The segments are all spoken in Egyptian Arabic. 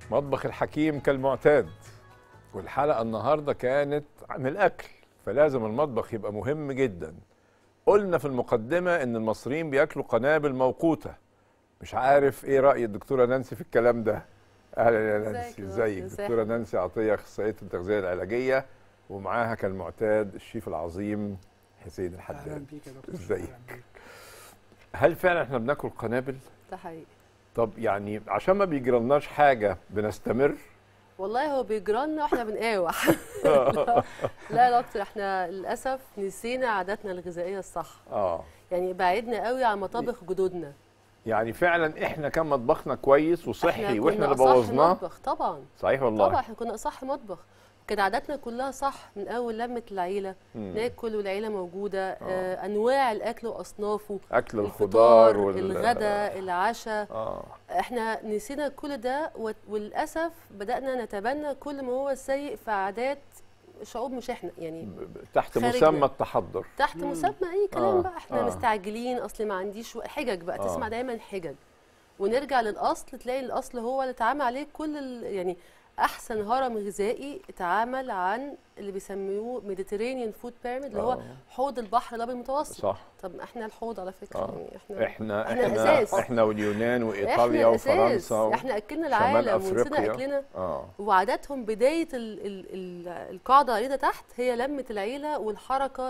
مطبخ الحكيم كالمعتاد والحلقة النهاردة كانت عن الأكل فلازم المطبخ يبقى مهم جدا قلنا في المقدمة إن المصريين بياكلوا قنابل موقوتة مش عارف إيه رأي الدكتورة نانسي في الكلام ده أهلا يا نانسي ازيك؟ ازيك ازيك؟ دكتورة نانسي عطية أخصائية التغذية العلاجية ومعاها كالمعتاد الشيف العظيم حسين اهلا الحداد بيك يا دكتور ازيك؟ أهلاً بيك. هل فعلا احنا بناكل قنابل؟ ده حقيقي طب يعني عشان ما بيجرالناش حاجة بنستمر والله هو بيجرالنا واحنا بنقاوح لا يا دكتور احنا للاسف نسينا عاداتنا الغذائيه الصح اه يعني بعدنا قوي عن مطابخ جدودنا يعني فعلا احنا كان مطبخنا كويس وصحي احنا واحنا كنا اللي أصح بوظناه مطبخ طبعا صحيح والله طبعا احنا كنا اصح مطبخ كان عاداتنا كلها صح من اول لمه العيله مم. ناكل والعيله موجوده آه. انواع الاكل واصنافه اكل الخضار الفطار وال الغداء العشاء اه احنا نسينا كل ده و- وللاسف بدانا نتبنى كل ما هو سيء في عادات شعوب مش احنا يعني ب- ب- تحت خارجنا. مسمى التحضر تحت مسمى اي كلام آه، بقى احنا آه. مستعجلين اصل ما عنديش وق- حجج بقى آه. تسمع دايما حجج ونرجع للاصل تلاقي الاصل هو اللي اتعامل عليه كل ال- يعني احسن هرم غذائي اتعامل عن اللي بيسموه ميديترينيان فود بيراميد اللي هو آه. حوض البحر الابيض المتوسط صح طب احنا الحوض على فكره آه. يعني احنا احنا إحنا احنا الأساس. احنا واليونان احنا وايطاليا الاساس وفرنسا و... احنا اكلنا شمال العالم ونسينا أفريقيا. اكلنا اه وعاداتهم بدايه ال ال ال القاعده العريضه تحت هي لمه العيله والحركه ال-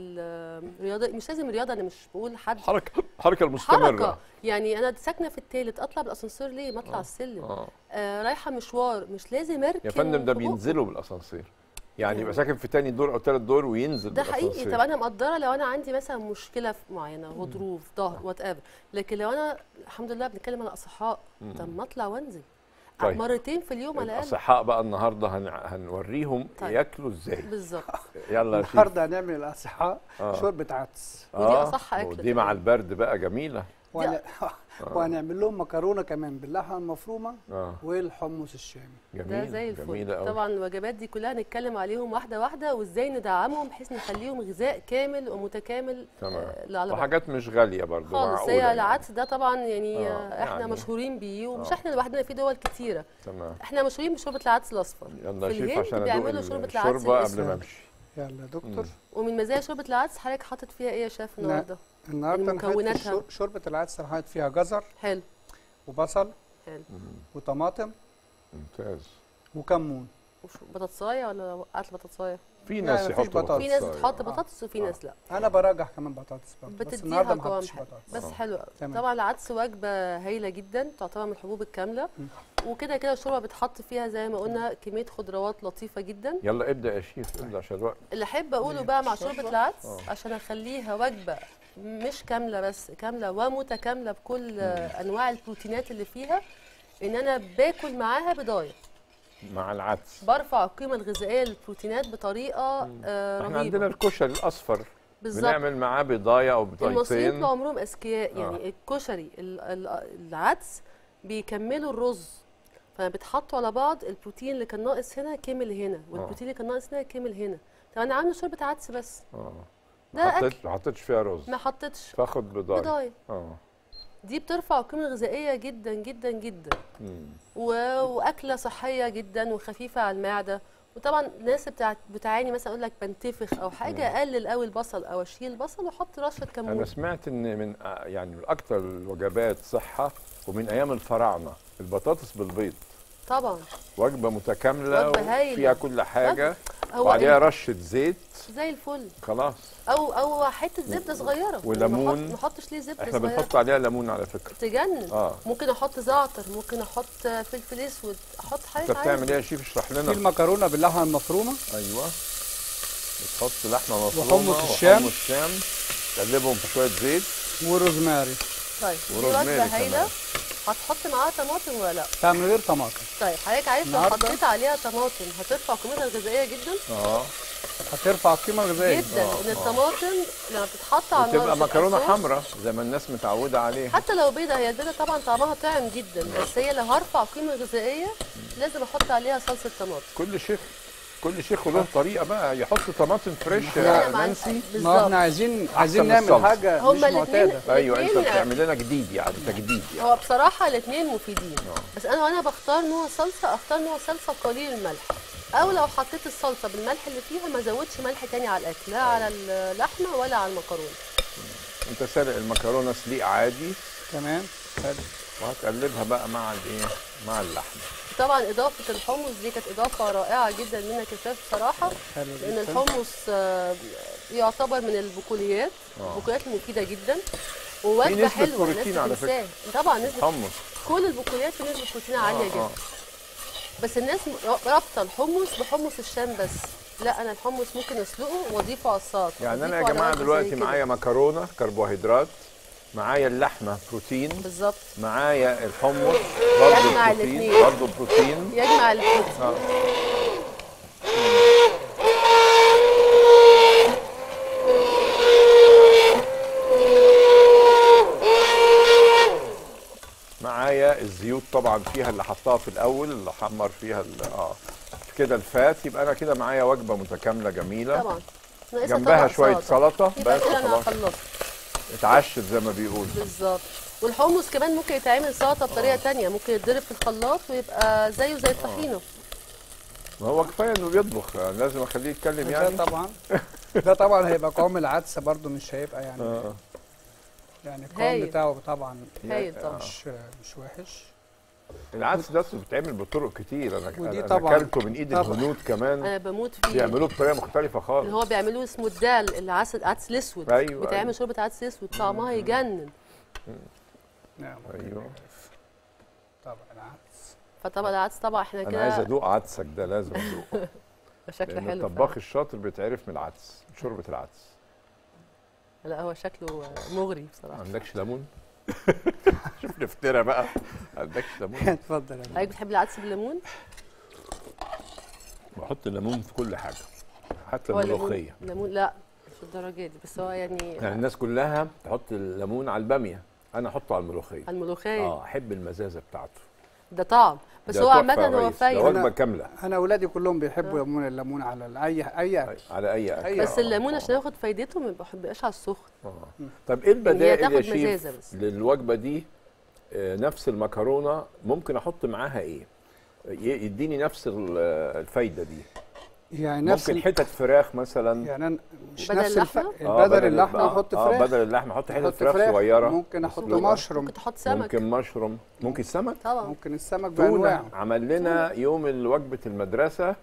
ال- الرياضه مش لازم رياضه انا مش بقول حد حركه حركه المستمره حركه يعني انا ساكنه في التالت اطلع بالاسانسير ليه ما اطلع آه. السلم اه آه رايحه مشوار مش لازم اركن يا فندم ده في بقه. بينزلوا بالاسانسير يعني يعني- يبقى ساكن في تاني دور او تالت دور وينزل ده حقيقي بالأسانسير. طب انا مقدره لو انا عندي مثلا مشكله في معينه غضروف ظهر وات ايفر لكن لو انا الحمد لله بنتكلم على اصحاء مم. طب ما اطلع وانزل طيب. مرتين في اليوم على الاقل الاصحاء بقى النهارده هن... هنوريهم طيب. ياكلوا ازاي بالظبط يلا يا شيف النهارده هنعمل الاصحاء آه. شوربه عدس ودي أصح أكلة ودي مع البرد بقى جميله وهن- وهنعمل لهم مكرونه كمان باللحمه المفرومه اه والحمص الشامي جميله ده زي الفل جميله قوي طبعا الوجبات دي كلها هنتكلم عليهم واحده واحده وازاي ندعمهم بحيث نخليهم غذاء كامل ومتكامل تمام آه، لا على بعض. وحاجات مش غاليه برضو خالص معقوله هي يعني. العدس ده طبعا يعني آه، آه، احنا يعني- مشهورين بيه ومش آه. احنا لوحدنا في دول كتيره تمام احنا مشهورين بشوربه العدس الاصفر يلا في يا شيف الهند عشان بيعملوا ادوق شوربة العدس الشوربه قبل الأسود. ما امشي يلا يا دكتور ومن مزايا شوربه العدس حضرتك حاطط فيها ايه يا شيف لا. النهارده النهارده أنا حاطط في مكوناتها. الشور- شوربه العدس أنا حاطط فيها جزر حلو وبصل حلو وطماطم ممتاز وكمون وش- بطاطسايه ولا وقعت البطاطسايه في لا، ناس مفيش يحطوا بطاطس. في ناس بطاطساية. بتحط آه. بطاطس وفي آه. ناس لا انا براجع كمان بطاطس برضه بس بتديها النهارده ما قوام حطيتش حلو بطاطس بس آه. حلو قوي تمام. طبعا العدس وجبه هايله جدا تعتبر من الحبوب الكامله وكده كده الشوربه بتحط فيها زي ما قلنا كميه خضروات لطيفه جدا يلا ابدا يا شيف ابدا عشان الوقت اللي احب اقوله بقى مع الشوربة. شوربه العدس آه. عشان اخليها وجبه مش كامله بس كامله ومتكامله بكل انواع البروتينات اللي فيها ان انا باكل معاها بضايه مع العدس برفع القيمه الغذائيه للبروتينات بطريقه آه احنا عندنا رهيبه الكشري الاصفر بالظبط بنعمل معاه بضايه او المصريين بضايتين طول عمرهم اذكياء آه. يعني الكشري ال- ال- العدس بيكملوا الرز فبيتحطوا على بعض البروتين اللي كان ناقص هنا كمل هنا والبروتين اللي كان ناقص هنا كمل هنا طب انا عامله شوربه عدس بس اه ده ما اكل حطيتش ما حطيتش فيها رز ما حطيتش فاخد بضايه بضايه اه دي بترفع القيمه الغذائيه جدا جدا جدا مم. و... واكله صحيه جدا وخفيفه على المعده وطبعا الناس بتاع... بتعاني مثلا اقول لك بنتفخ او حاجه اقلل قوي البصل او اشيل البصل واحط رشه انا كمون سمعت ان من آه، يعني من اكتر الوجبات صحه ومن ايام الفراعنه البطاطس بالبيض طبعا وجبه متكامله وجبة هايلة. فيها كل حاجه هو وعليها ال- رشه زيت زي الفل خلاص او او حته زبده صغيره وليمون. ما احطش ليه زبده احنا صغيره بنحط عليها ليمون على فكره تجنن اه ممكن احط زعتر ممكن احط فلفل اسود احط انت حاجه بتعمل عادي ايه يا شيف اشرح في لنا المكرونه باللحمه المفرومه ايوه بتحط لحمه مفرومه وحمص الشام. وحمص الشام تقلبهم في شويه زيت والروزماري طيب دي وروزماري وجبه هايله كمان. هتحط معاها طماطم ولا لا بتاع من غير طماطم طيب حضرتك عارف لو النهاردة؟ حطيت عليها طماطم هترفع قيمتها الغذائيه جدا اه هترفع القيمه الغذائيه جدا آه، ان آه. الطماطم لما بتتحط على النار وتبقى بتبقى مكرونه صوص. حمراء زي ما الناس متعوده عليها حتى لو بيضه هي البيضه طبعا طعمها طعم جدا بس هي لو هرفع قيمه غذائيه لازم احط عليها صلصه طماطم كل شيف كل شيخ له طريقه بقى يحط طماطم فريش لا، يا مع- نانسي ما بالظبط احنا عايزين عايزين من نعمل الصلصة. حاجه هما مش الاتنين- معتاده ايوه انت الاتنين- بتعمل لنا جديد يعني تجديد يعني هو بصراحة الاثنين مفيدين آه. بس أنا وأنا بختار نوع صلصة أختار نوع صلصة قليل الملح أو لو حطيت الصلصة بالملح اللي فيها ما زودش ملح تاني على الأكل لا على اللحمة ولا على المكرونة انت سالق المكرونه سليق عادي تمام حلو. وهتقلبها بقى مع الايه مع اللحمه طبعا إضافة الحمص دي كانت إضافة رائعة جدا منك يا شيف بصراحة حلو لأن جدا الحمص آه، يعتبر من البقوليات آه. البقوليات المفيدة جدا في ووجبة نسبة حلوة الناس بروتين على بتنساها. طبعا نسبة حمص كل البقوليات في نسبة بروتين عالية آه، جدا آه. بس الناس م- رابطه الحمص بحمص الشام بس لا انا الحمص ممكن اسلقه واضيفه على السلطه يعني انا يا وأضيفه على جماعه وجبة زي دلوقتي كده. معايا مكرونه كربوهيدرات معايا اللحمه بروتين بالظبط معايا الحمص برضه يجمع بروتين الاتنين. برضه بروتين يجمع الاثنين آه. معايا الزيوت طبعا فيها اللي حطها في الاول اللي حمر فيها ال- اه كده الفات يبقى انا كده معايا وجبه متكامله جميله طبعا ناقصها جنبها طبق شويه سلطه يبقى بس كده انا خلاص خلصت اتعشت زي ما بيقول بالظبط والحمص كمان ممكن يتعمل سلطه بطريقه تانية ممكن يتضرب في الخلاط ويبقى زيه زي الطحينه ما هو كفايه انه بيطبخ يعني لازم اخليه يتكلم ده يعني طبعا ده طبعا هيبقى قوام العدسه برضو مش هيبقى يعني آه. يعني القوام هايل. بتاعه طبعا هايل طبعا مش مش وحش العدس ده بيتعمل بطرق كتير انا ودي انا طبعاً- اكلته من ايد طبعاً. الهنود كمان انا بموت فيه بيعملوه بطريقه مختلفه اللي خالص هو بيعملوه اسمه الدال العسل العدس الاسود أيوة، أيوة. بيتعمل شوربه عدس اسود طعمها يجنن نعم ايوه طبعا العدس فطبعا العدس طبعا احنا انا عايز كده ادوق عدسك ده لازم ادوقه شكله لان حلو الطباخ فعلاً. الشاطر بيتعرف من العدس شوربه العدس لا هو شكله مغري ما بصراحه عندكش ليمون شوف نفترى بقى ما عندكش ليمون اتفضل يا حضرتك بتحب العدس بالليمون؟ بحط الليمون في كل حاجه حتى هو الليمون- الملوخيه ليمون لا مش الدرجه دي بس هو يعني يعني الناس كلها تحط الليمون على الباميه انا احطه على الملوخيه الملوخيه اه احب المزازه بتاعته ده طعم بس ده هو تحفة عامه يا هو ريس. ده فايده وجبه كامله انا اولادي كلهم بيحبوا ليمون الليمون على ال- اي اي اكل على اي اكل أي بس آه، الليمون آه. عشان ياخد فايدته ما بيبقاش على السخن آه. طب ايه البدائل تاخد يا شيف مزازة بس. للوجبه دي آه، نفس المكرونه ممكن احط معاها ايه ي- يديني نفس ال- آه، الفايده دي يعني نفس ممكن ال- حتت فراخ مثلا يعني أنا مش بدل نفس الف... اللحمة؟ آه، بدل اللحمه آه، احط اه فراخ بدل اللحمه احط حتت احط فراخ صغيره ممكن احط مسلوقة. مشروم ممكن تحط سمك ممكن مشروم ممكن سمك طبعا ممكن السمك تونه بانواعه عمل لنا يوم وجبه المدرسه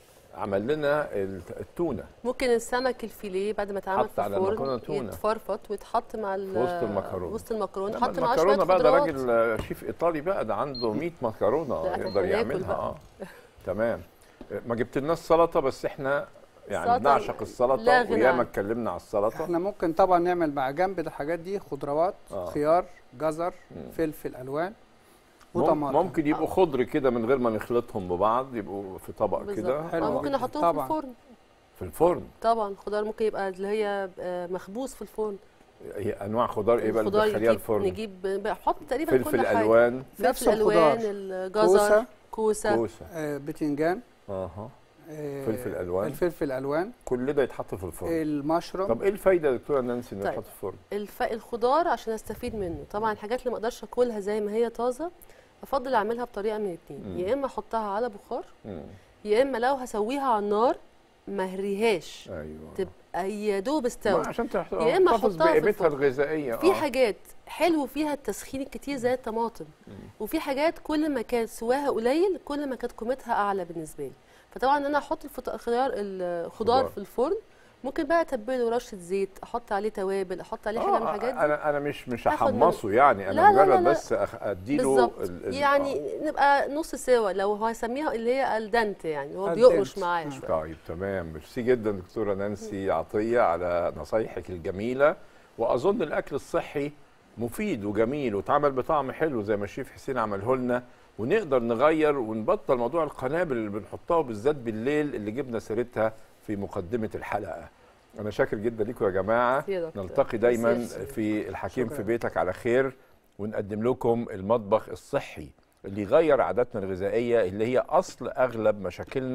عمل لنا الت- التونه ممكن السمك الفيليه بعد ما اتعمل حط في على المكرونة الفرن تونة. يتفرفط ويتحط مع ال- في وسط المكرونة. وسط المكرونه لا، يتحط معاه شويه المكرونه بقى ده خضروات راجل آه، شيف ايطالي بقى ده عنده 100 مكرونه لا، يقدر إحنا ناكل يعملها بقى. اه تمام آه، ما جبت لناش سلطه بس احنا يعني السلطة بنعشق لا السلطه غنى وياما عنها. اتكلمنا على السلطه احنا ممكن طبعا نعمل مع جنب الحاجات دي خضروات آه. خيار جزر مم. فلفل الوان مم- وطماطم ممكن يبقوا خضر كده من غير ما نخلطهم ببعض يبقوا في طبق كده بالظبط حلو أو آه، ممكن جدا. نحطهم طبعاً. في الفرن في الفرن طبعا الخضار ممكن يبقى اللي هي آه، مخبوز في الفرن هي انواع خضار ايه بقى اللي الخضار بتدخليها نجيب الفرن نجيب بحط تقريبا كل فلفل حاجه الوان نفس فلفل الوان الخضار. الجزر كوسه كوسه كوسه آه بتنجان اها آه فلفل ألوان. الفلفل الالوان كل ده يتحط في الفرن المشروم طب ايه الفايده يا دكتوره نانسي انه طيب. يتحط في الفرن الف... الخضار عشان استفيد منه طبعا الحاجات اللي ما اقدرش اكلها زي ما هي طازه افضل اعملها بطريقه من اتنين مم. يا اما احطها على بخار مم. يا اما لو هسويها على النار ما اهريهاش ايوه تبقى يا دوب ما استوى عشان تحت- يا إما تحتفظ أحطها في بقيمتها الفرن. الغذائيه في آه. حاجات حلو فيها التسخين الكتير زي الطماطم مم. وفي حاجات كل ما كانت سواها قليل كل ما كانت قيمتها اعلى بالنسبه لي فطبعا انا احط الفط- الخيار الخضار خضار. في الفرن ممكن بقى اتبله رشه زيت احط عليه توابل احط عليه حاجه من آه، الحاجات دي انا انا مش مش تاخد من- هحمصه يعني انا لا، لا، لا، مجرد لا. بس أخ- اديله بالظبط ال- ال- يعني آه. نبقى نص سوا لو هو هيسميها اللي هي الدنت يعني هو الدنت. بيقرش معايا آه. شويه طيب تمام ميرسي جدا دكتوره نانسي عطيه على نصايحك الجميله واظن الاكل الصحي مفيد وجميل واتعمل بطعم حلو زي ما الشيف حسين عمله لنا ونقدر نغير ونبطل موضوع القنابل اللي بنحطها بالذات بالليل اللي جبنا سيرتها في مقدمه الحلقه انا شاكر جدا لكم يا جماعه يا دكتور. نلتقي دايما ميرسي. في الحكيم شكراً. في بيتك على خير ونقدم لكم المطبخ الصحي اللي يغير عاداتنا الغذائيه اللي هي اصل اغلب مشاكلنا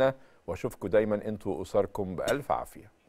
واشوفكم دايما انتوا واسركم بالف عافيه